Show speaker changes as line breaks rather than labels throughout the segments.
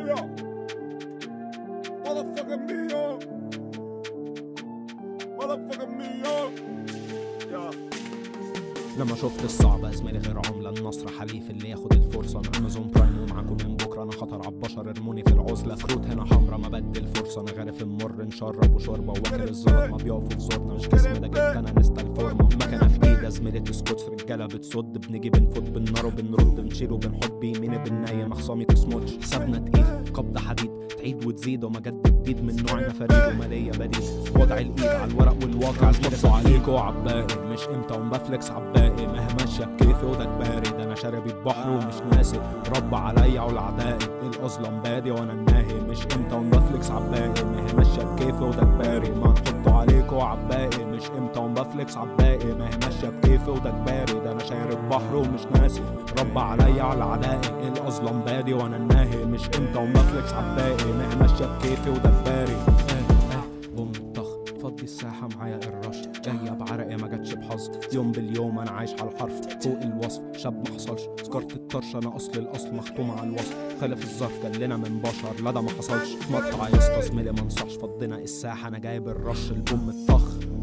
Mia. Motherfucking Mia. Motherfucking Mia. Yeah.
لما شفت الصعب زميلي غير عملة النصر حليف اللي ياخد الفرصة انا امازون برايم ومعاكم من بكرة انا خطر عالبشر ارموني في العزلة كروت هنا حمرا ما بدي الفرصة انا غارف المر نشرب وشوربة وواكل الزلط ما بيقفوا في زورنا مش جسم ده جدا انا نستا الفورمة مكنة في ايدي زميلي تسكت رجالة بتصد بنيجي بنفوت بالنار وبنرد بنشيل وبنحط بيمين بننايم اخصامي تصمتش حسابنا تقيل قبض حديد تعيد وتزيد وما جد جديد من نوعنا فريد ومالية بديل وضع الايد على الورق والواقع الحبس عليكوا عباقي مش امتى ومبفلكس عباقي ما هي ماشية بكيفي وده بارد انا شارب البحر ومش ناسي رب عليا والعدائي الاظلم بادي وانا الناهي مش امتى ومبفلكس عباقي ما هي ماشية بكيفي وده بارد ما نحطه عليكوا عباقي مش امتى ومبفلكس عباقي ما هي ماشية بكيفي وده بارد انا شارب بحر ومش ناسي رب عليا على عدائي الاظلم بادي وانا الناهي مش امتى ومبفلكس عباقي ما هي ماشية بكيفي وده بارد آه آه بوم الطخ فضي الساحة معايا الرش جاية بعرقي ما جاتش بحظ يوم باليوم انا عايش على الحرف فوق الوصف شاب ما حصلش سكرت الطرش انا اصل الاصل مختوم على الوصف خلف الظرف جلنا من بشر لا ده ما حصلش مقطع يا اسطى زميلي ما انصحش فضينا الساحة انا جايب الرش البوم الطخ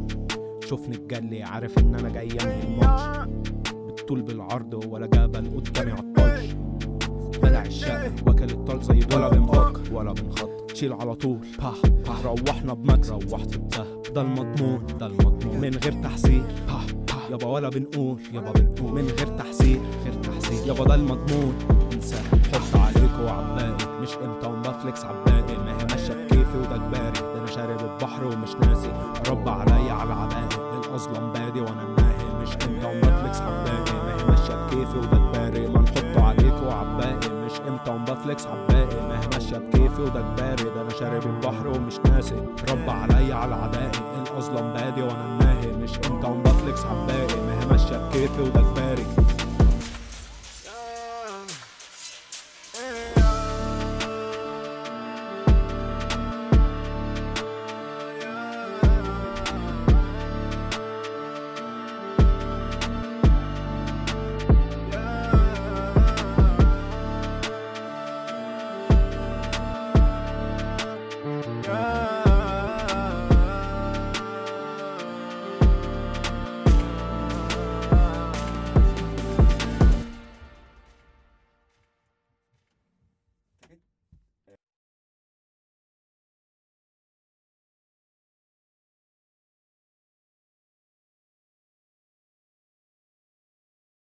شوفني اتجلي عارف ان انا جاي انهي الماتش بالطول بالعرض ولا جبل قدامي عطلش بلع الشقة واكل الطل زي ولا بنفكر ولا بنخط تشيل على طول باح باح روحنا بمكسب روحت بذهب ده المضمون ده المضمون من غير تحذير باح باح يابا ولا بنقول يابا بنقول من غير تحذير غير تحذير يابا ده المضمون انساه حط عليكوا عباقي مش امتى ومبفلكس عباقي ما هي ماشيه بكيفي وده جباري ده انا شارب البحر ومش ناسي رب عليا على عدائي الاظلم بادي وانا الناهي مش امتى ومبفلكس عباقي ما هي ماشيه بكيفي وده جباري ما نحطه عليكوا عباقي مش امتى ومبفلكس عباقي ما هي ماشيه بكيفي وده جباري ده انا شارب البحر ومش ناسي رب عليا على عدائي الاظلم بادي وانا الناهي مش امتى ومبفلكس عباقي ما هي ماشيه بكيفي وده جباري